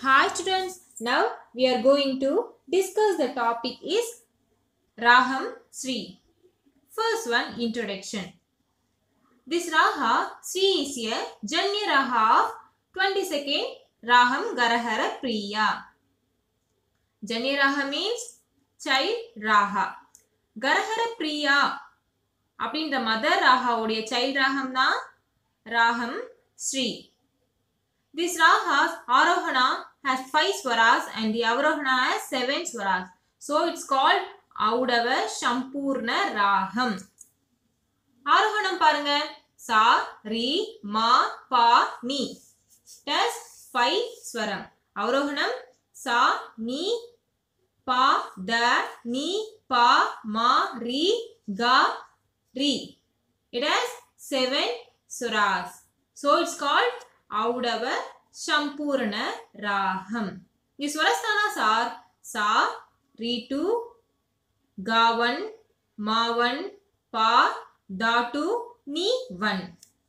Hi students, now we are going to discuss the topic is Raham Sri. First one, introduction. This Raha Sri is a Janya Raha of 22nd Raham Garahara Priya. Janya Raha means child Raha. Garahara Priya அப்படின்ற mother ராகாவுடைய child ராகம் தான் ராகம் Sri This Raha's Arohana has five swaras and the Avarohana has seven swaras. So it's called Audava Shampurna Raham. ஆரோகணம் பாருங்க சா ரி மா பா நீ டஸ் ஃபைவ் ஸ்வரம் அவரோகணம் சா நீ பா த நீ பா மா ரி கா ரி it has seven suras so it's called ஔடவ சம்பூர்ண ராகம் இங்க ஸ்வரஸ்தானாஸ் ஆர் சா ரீட்டு காவன் மாவன் பா தாட்டு நீ வன்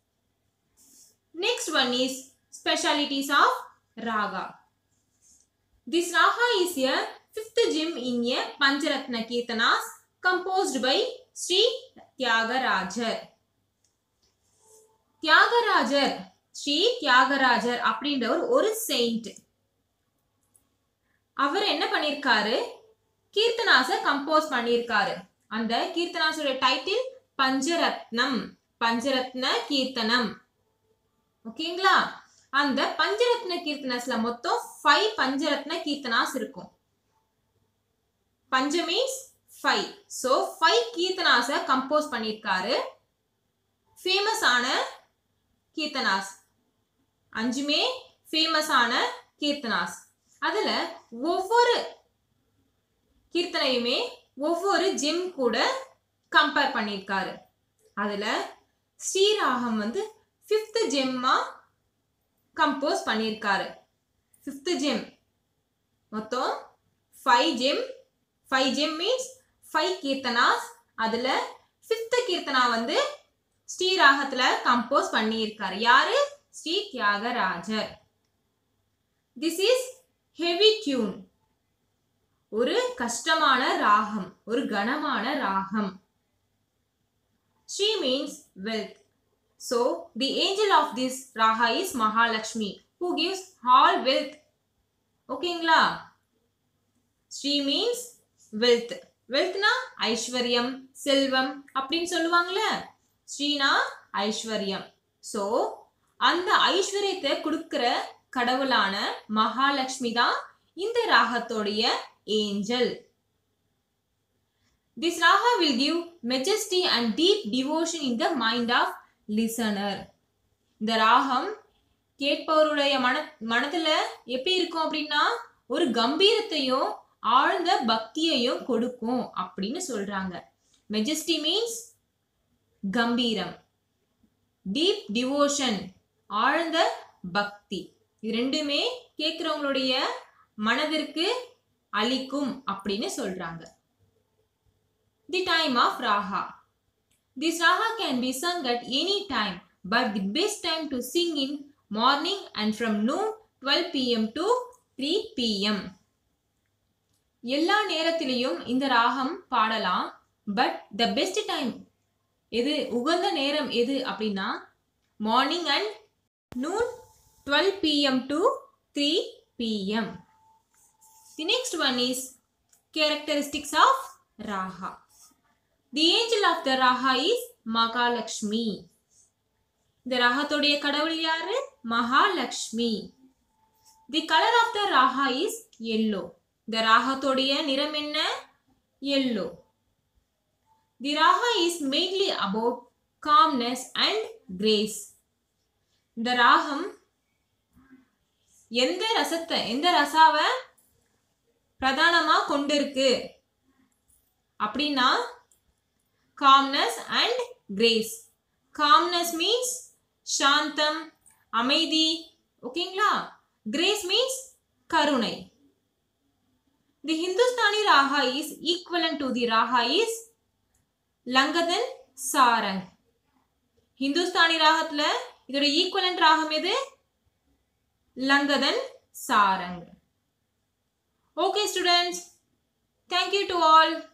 next one is specialities of raga this raga is a fifth gem in a pancharatna kirtanas composed by sri tyagarajar Thyagarajar Sri Thyagarajar அப்படின்றவர் ஒரு செயிண்ட் அவர் என்ன பண்ணிருக்காரு கீர்த்தனாச கம்போஸ் பண்ணியிருக்காரு அந்த கீர்த்தனாசோட டைட்டில் பஞ்சரத்னம் பஞ்சரத்ன கீர்த்தனம் ஓகேங்களா அந்த பஞ்சரத்ன கீர்த்தனாஸ்ல மொத்தம் ஃபைவ் பஞ்சரத்ன கீர்த்தனாஸ் இருக்கும் பஞ்ச means five so five keerthanas compose பண்ணியிருக்காரு ஃபேமஸ் ஆன கீர்த்தனாஸ் அஞ்சுமே ஃபேமஸான கீர்த்தனாஸ் அதுல ஒவ்வொரு கீர்த்தனையுமே ஒவ்வொரு ஜிம் கூட கம்பேர் பண்ணியிருக்காரு அதுல ஸ்ரீராகம் வந்து ஃபிஃப்த் ஜெம்மா கம்போஸ் பண்ணியிருக்காரு ஃபிஃப்த் ஜெம் மொத்தம் five gem five gem means five keerthanas அதுல ஃபிஃப்த் கீர்த்தனா வந்து ஸ்ரீராகத்துல கம்போஸ் பண்ணியிருக்காரு யாரு ஸ்ரீ தியாகராஜர் திஸ் இஸ் ஹெவி டியூன் ஒரு கஷ்டமான ராகம் ஒரு கனமான ராகம் Sri means wealth so the angel of this raga is Mahalakshmi who gives all wealth ஓகேங்களா ஸ்ரீ மீன்ஸ் வெல்த் வெல்த்னா ஐஸ்வர்யம் செல்வம் அப்படின்னு சொல்லுவாங்கல்ல ஸ்ரீனா ஐஸ்வர்யம் ஸோ அந்த ஐஸ்வர்யத்தை கொடுக்கிற கடவுளான மகாலட்சுமி தான் இந்த ராகத்தோடைய angel this raga will give majesty and deep devotion in the mind of listener இந்த ராகம் கேட்பவருடைய மன மனதுல எப்படி இருக்கும் அப்படின்னா ஒரு கம்பீரத்தையும் ஆழ்ந்த பக்தியையும் கொடுக்கும் அப்படின்னு சொல்றாங்க மெஜஸ்டி மீன்ஸ் கம்பீரம் டீப் டிவோஷன் ஆழ்ந்த பக்தி இது ரெண்டுமே கேட்குறவங்களுடைய மனதிற்கு அளிக்கும் அப்படின்னு சொல்றாங்க the time of raga this raga can be sung at any time but the best time to sing in morning and from noon twelve PM to three PM எல்லா நேரத்திலையும் இந்த ராகம் பாடலாம் பட் த பெஸ்ட் டைம் எது உகந்த நேரம் எது அப்படின்னா morning and noon twelve PM to three PM the next one is characteristics of raga the angel of the raga is Mahalakshmi இந்த ராகத்துடைய கடவுள் யாரு Mahalakshmi the colour of the raga is yellow இந்த ராகத்துடைய நிறம் என்ன yellow The raga is mainly about calmness and grace. இந்த ராகம் எந்த ரசத்தை எந்த ரசாவை பிரதானமா கொண்டிருக்கு அப்படின்னா calmness and grace calmness means சாந்தம் அமைதி ஓகேங்களா கிரேஸ் மீன்ஸ் கருணை the Hindustani raga is equivalent to the raga is Lankadahan Sarang Hindustani ராகத்துல இதோட ஈக்குவலன்ட் ராகம் எது லங்கதன் sarang okay students thank you to all